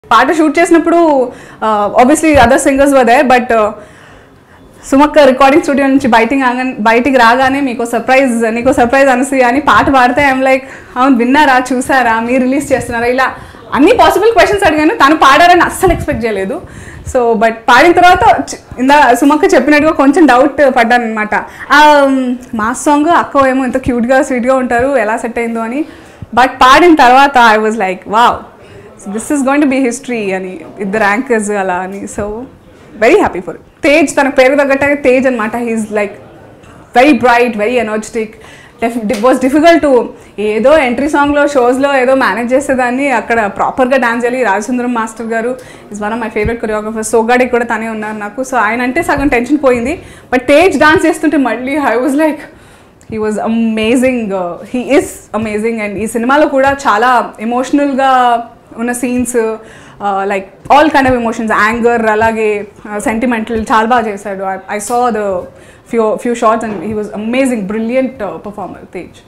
పాట షూట్ చేసినప్పుడు obviously other singers వదే బట్ సుమక్క రికార్డింగ్ స్టూడియో నుంచి బయటికి రాగానే బయటికి రాగానే మీకు సర్ప్రైజ్ నీకు సర్ప్రైజ్ అనసూయ అని పాట పాడితే ఐమ్ లైక్ అవును విన్నారా చూసారా మీరు రిలీజ్ చేస్తున్నారా ఇలా అన్ని పాసిబుల్ క్వశ్చన్స్ అడిగాను తను పాడారని అస్సలు ఎక్స్పెక్ట్ చేయలేదు సో బట్ పాడిన తర్వాత చి- ఇందా సుమక్క చెప్పినట్టుగా కొంచెం డౌట్ పడ్డాను అనమాట మాస్ సాంగ్ అక్క ఏమో ఇంత క్యూట్గా స్వీట్గా ఉంటారు ఎలా సెట్ అయిందో అని బట్ పాడిన తర్వాత I was like wow this is going to be history అని ఇద్దరు యాంకర్స్ అలా అని so very happy for Tej తన పేరు తగ్గట్టే తేజ్ అనమాట he's like very bright very energetic was difficult to ఏదో ఎంట్రీ సాంగ్లో షోస్లో ఏదో మేనేజ్ చేసేదాన్ని అక్కడ ప్రాపర్గా డాన్స్ చేయాలి రాజచంద్రం మాస్టర్ గారు is one of my favourite choreographer సోగాడి కూడా తనే ఉన్నారు నాకు సో ఆయన అంటే సగం టెన్షన్ పోయింది బట్ తేజ్ డాన్స్ చేస్తుంటే మళ్ళీ I was like he was amazing he is amazing and ఈ సినిమాలో కూడా చాలా ఎమోషనల్గా ఉన్న scenes like all kind of emotions anger అలాగే సెంటిమెంటల్ చాలా బాగా చేశాడు I saw the few few shots and he was amazing brilliant performer Tej